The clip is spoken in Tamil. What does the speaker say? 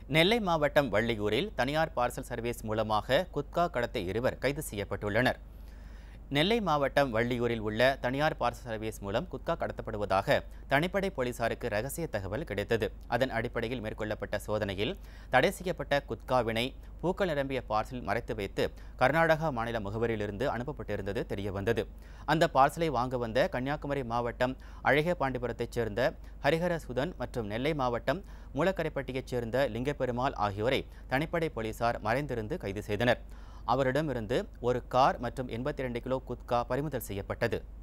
நெல்லை மாவட்டம் வள்ளியூரில் தனியார் பார்சல் சர்வீஸ் மூலமாக குட்கா கடத்திய இருவர் கைது செய்யப்பட்டுள்ளனர் நெல்லை மாவட்டம் வள்ளியூரில் உள்ள தனியார் பார்சல் சர்வீஸ் மூலம் குட்கா கடத்தப்படுவதாக தனிப்படை போலீசாருக்கு ரகசிய தகவல் கிடைத்தது அதன் அடிப்படையில் மேற்கொள்ளப்பட்ட சோதனையில் தடை செய்யப்பட்ட குட்காவினை பூக்கள் நிரம்பிய பார்சல் மறைத்து வைத்து கர்நாடகா மாநில முகவரியிலிருந்து அனுப்பப்பட்டிருந்தது தெரியவந்தது அந்த பார்சலை வாங்க வந்த கன்னியாகுமரி மாவட்டம் அழகபாண்டிபுரத்தைச் சேர்ந்த ஹரிஹர சுதன் மற்றும் நெல்லை மாவட்டம் மூலக்கரைப்பட்டியைச் சேர்ந்த லிங்கப்பெருமாள் ஆகியோரை தனிப்படை போலீசார் மறைந்திருந்து கைது செய்தனர் அவரிடமிருந்து ஒரு கார் மற்றும் எண்பத்தி ரெண்டு கிலோ குட்கா பறிமுதல் செய்யப்பட்டது